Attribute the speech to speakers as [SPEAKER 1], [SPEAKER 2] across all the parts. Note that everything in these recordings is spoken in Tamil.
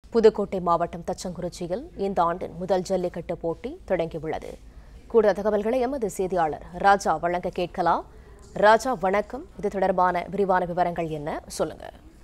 [SPEAKER 1] புதுக்கோட்டை மாவட்டம் தச்சங்குறிச்சியில் இந்த ஆண்டின் முதல் ஜல்லிக்கட்டு போட்டி தொடங்கியுள்ளது கூடுதல் தகவல்களை எமது செய்தியாளர் ராஜா வழங்க கேட்கலாம் ராஜா வணக்கம் இது தொடர்பான விரிவான விவரங்கள் என்ன சொல்லுங்க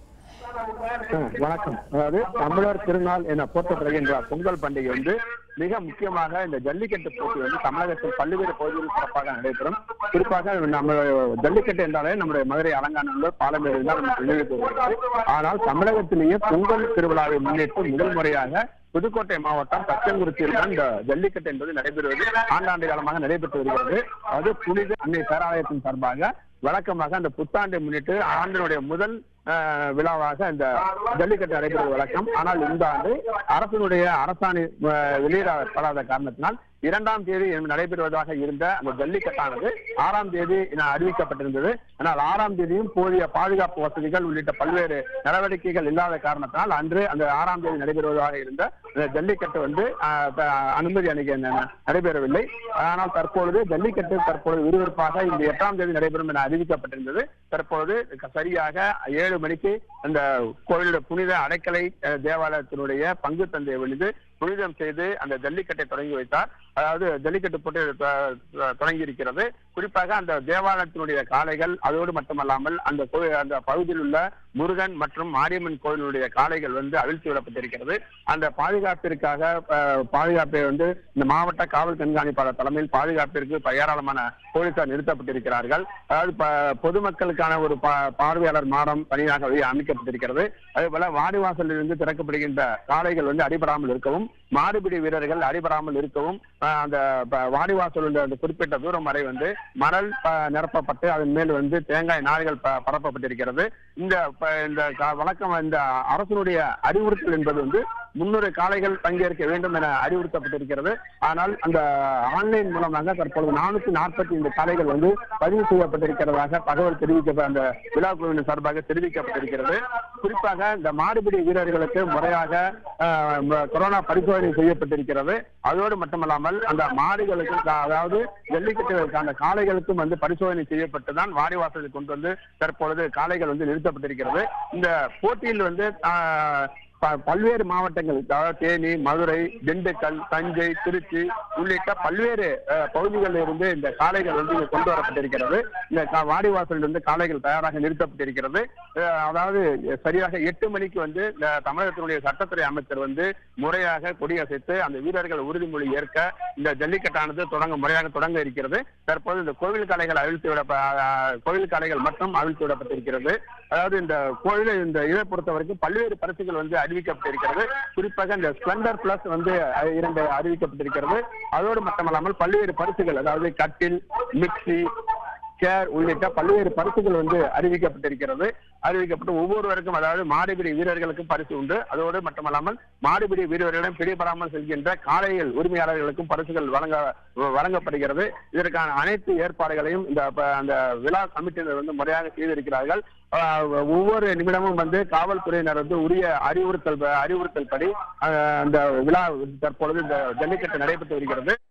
[SPEAKER 2] ஆ, வணக்கம் அதாவது தமிழர் திருநாள் என போற்றப்படுகின்ற பொங்கல் பண்டிகை வந்து மிக முக்கியமாக இந்த ஜல்லிக்கட்டு போட்டி வந்து தமிழகத்தில் பல்வேறு பகுதிகளில் சிறப்பாக நடைபெறும் குறிப்பாக நம்ம ஜல்லிக்கட்டு என்றாலே நம்முடைய மதுரை அலங்காநல்லூர் பாலமேடு தான் நமக்கு நினைவுக்கு வருகிறது ஆனால் தமிழகத்திலேயே பொங்கல் திருவிழாவை முன்னிட்டு முதல் முறையாக புதுக்கோட்டை மாவட்டம் தச்சங்குறிச்சியில் தான் இந்த ஜல்லிக்கட்டு என்பது நடைபெறுவது ஆண்டாண்டு காலமாக நடைபெற்று வருகிறது அது புனித அன்னை பேராலயத்தின் சார்பாக வழக்கமாக அந்த புத்தாண்டை முன்னிட்டு ஆண்டினுடைய முதல் ஆஹ், விழாவாக இந்த ஜல்லிக்கட்டு நடைபெறுவது வழக்கம் ஆனால் இந்த ஆண்டு அரசினுடைய அரசாணை ஆஹ், வெளியிடப்படாத காரணத்தினால் இரண்டாம் தேதி நடைபெறுவதாக இருந்த அந்த ஜல்லிக்கட்டானது ஆறாம் தேதி என அறிவிக்கப்பட்டிருந்தது ஆனால் ஆறாம் தேதியும் போதிய பாதுகாப்பு வசதிகள் உள்ளிட்ட பல்வேறு நடவடிக்கைகள் இல்லாத காரணத்தினால் அன்று அந்த ஆறாம் தேதி நடைபெறுவதாக இருந்த அந்த ஜல்லிக்கட்டு வந்து ஆஹ், த- அனுமதி அணிக்க ந- நடைபெறவில்லை ஆனால் தற்பொழுது ஜல்லிக்கட்டு தற்பொழுது விறுவிறுப்பாக இந்த எட்டாம் தேதி நடைபெறும் என அறிவிக்கப்பட்டிருந்தது தற்பொழுது சரியாக ஏழு மணிக்கு அந்த கோயிலுடைய புனித அடைக்கலை அஹ், தேவாலயத்தினுடைய பங்கு தந்தையை வெளிது புனிதம் செய்து அந்த ஜல்லிக்கட்டை தொடங்கி வைத்தார் அதாவது ஜல்லிக்கட்டு போட்டு தொ- தொடங்கி இருக்கிறது குறிப்பாக அந்த தேவாலயத்தினுடைய காளைகள் அதோடு மட்டுமல்லாமல் அந்த கோயில் அந்த பகுதியில் உள்ள முருகன் மற்றும் மாரியம்மன் கோயிலுடைய காளைகள் வந்து அவிழ்த்து விடப்பட்டிருக்கிறது அந்த பாதுகாப்பிற்காக அஹ், பாதுகாப்பை வந்து இந்த மாவட்ட காவல் கண்காணிப்பாளர் தலைமையில் பாதுகாப்பிற்கு ஏராளமான போலீசார் நிறுத்தப்பட்டிருக்கிறார்கள் அதாவது ப- பொதுமக்களுக்கான ஒரு பா- பார்வையாளர் மாடம் பணியாக அமைக்கப்பட்டிருக்கிறது அதே போல வாடிவாசலில் இருந்து திறக்கப்படுகின்ற காளைகள் வந்து அடிபடாமல் இருக்கவும் மாடுபிடி வீரர்கள் அடிபடாமல் இருக்கவும் அஹ், அந்த ப- வாடிவாசல் உள்ள அந்த குறிப்பிட்ட தூரம் வரை வந்து மணல் ப- நிரப்பப்பட்டு அதன் மேல் வந்து தேங்காய் நார்கள் ப- பரப்பப்பட்டிருக்கிறது இந்த ப- இந்த க- வழக்கம் இந்த அரசனுடைய அறிவுறுத்தல் என்பது வந்து முன்னூறு காளைகள் பங்கேற்க வேண்டும் என அறிவுறுத்தப்பட்டிருக்கிறது ஆனால் அந்த ஆன்லைன் மூலமாக தற்பொழுது நானூத்தி நாற்பத்தி ஐந்து காளைகள் வந்து பதிவு செய்யப்பட்டிருக்கிறதாக தகவல் தெரிவிக்க அந்த விழா குழுவின் சார்பாக தெரிவிக்கப்பட்டிருக்கிறது குறிப்பாக இந்த மாடுபிடி வீரர்களுக்கு முறையாக ஆஹ், ம- கொரோனா பரிசோதனை செய்யப்பட்டிருக்கிறது அதோடு மட்டுமல்லாமல் அந்த மாடுகளுக்கு அ- அதாவது ஜல்லிக்கட்டுகளுக்கான காளைகளுக்கும் வந்து பரிசோதனை செய்யப்பட்டு தான் வாடிவாசலுக்கு கொண்டு வந்து தற்பொழுது காளைகள் வந்து நிறுத்தப்பட்டிருக்கிறது இந்த போட்டியில் வந்து ஆஹ், ப- பல்வேறு மாவட்டங்கள் அதாவது தேனி மதுரை திண்டுக்கல் தஞ்சை திருச்சி உள்ளிட்ட பல்வேறு அஹ், பகுதிகளில் இருந்து இந்த காளைகள் வந்து இங்கு கொண்டு வரப்பட்டிருக்கிறது இந்த கா- வாடிவாசலில் இருந்து காளைகள் தயாராக நிறுத்தப்பட்டிருக்கிறது அஹ், அதாவது சரியாக எட்டு மணிக்கு வந்து இந்த தமிழகத்தினுடைய சட்டத்துறை அமைச்சர் வந்து முறையாக கொடியசைத்து அந்த வீரர்கள் உறுதிமொழி ஏற்க இந்த ஜல்லிக்கட்டானது தொடங்க முறையாக தொடங்க இருக்கிறது தற்போது இந்த கோவில் காளைகள் அவிழ்த்து விட கோவில் காளைகள் மட்டும் அவிழ்த்து விடப்பட்டிருக்கிறது அதாவது இந்த கோயிலை இந்த இதை பொறுத்த வரைக்கும் பல்வேறு பரிசுகள் வந்து அறிவிக்கப்பட்டிருக்கிறது குறிப்பாக இந்த ஸ்பிளண்டர் பிளஸ் வந்து அஹ், இரண்டு அறிவிக்கப்பட்டிருக்கிறது அதோடு மட்டுமல்லாமல் பல்வேறு பரிசுகள் அதாவது கட்டில் மிக்சி சேர் உள்ளிட்ட பல்வேறு பரிசுகள் வந்து அறிவிக்கப்பட்டிருக்கிறது அறிவிக்கப்பட்டு ஒவ்வொருவருக்கும் அதாவது மாடுபிடி வீரர்களுக்கும் பரிசு உண்டு அதோடு மட்டுமல்லாமல் மாடுபிடி வீரர்களிடம் பிடிபடாமல் செல்கின்ற காளைகள் உரிமையாளர்களுக்கும் பரிசுகள் வழங்க வழங்கப்படுகிறது இதற்கான அனைத்து ஏற்பாடுகளையும் இந்த ப- அந்த விழா கமிட்டியினர் வந்து முறையாக செய்திருக்கிறார்கள் ஆஹ் ஒவ்வொரு நிமிடமும் வந்து காவல்துறையினர் வந்து உரிய அறிவுறுத்தல் அறிவுறுத்தல் படி ஆஹ் அந்த விழா தற்பொழுது இந்த ஜல்லிக்கட்டு நடைபெற்று வருகிறது